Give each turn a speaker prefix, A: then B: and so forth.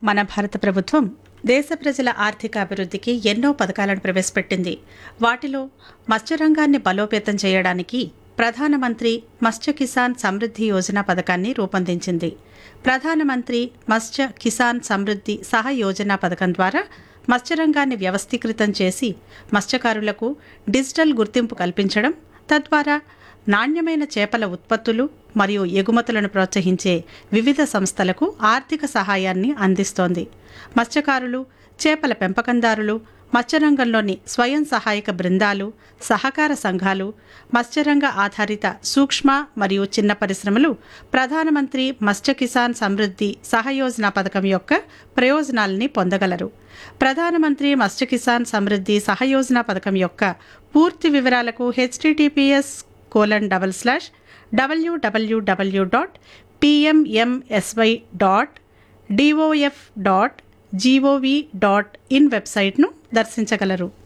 A: మన భారత ప్రభుత్వం దేశ ప్రజల ఆర్థిక అభివృద్ధికి ఎన్నో పథకాలను ప్రవేశపెట్టింది వాటిలో మత్స్యరంగాన్ని బలోపేతం చేయడానికి ప్రధానమంత్రి మత్స్య కిసాన్ సమృద్ధి యోజన పథకాన్ని రూపొందించింది ప్రధానమంత్రి మత్స్య కిసాన్ సమృద్ధి సహ యోజన పథకం ద్వారా మత్స్యరంగాన్ని వ్యవస్థీకృతం చేసి మత్స్యకారులకు డిజిటల్ గుర్తింపు కల్పించడం తద్వారా నాణ్యమైన చేపల ఉత్పత్తులు మరియు ఎగుమతులను ప్రోత్సహించే వివిధ సంస్థలకు ఆర్థిక సహాయాన్ని అందిస్తోంది మత్స్యకారులు చేపల పెంపకందారులు మత్స్యరంగంలోని స్వయం సహాయక బృందాలు సహకార సంఘాలు మత్స్యరంగ ఆధారిత సూక్ష్మ మరియు చిన్న పరిశ్రమలు ప్రధానమంత్రి మత్స్య కిసాన్ సమృద్ధి సహయోజన పథకం యొక్క ప్రయోజనాలని పొందగలరు ప్రధానమంత్రి మత్స్య కిసాన్ సమృద్ధి సహయోజన పథకం యొక్క పూర్తి వివరాలకు H T T P S colon double slash W W W dot P M M S Y dot D O F dot G O V dot in వెబ్సైట్ను దర్శించగలరు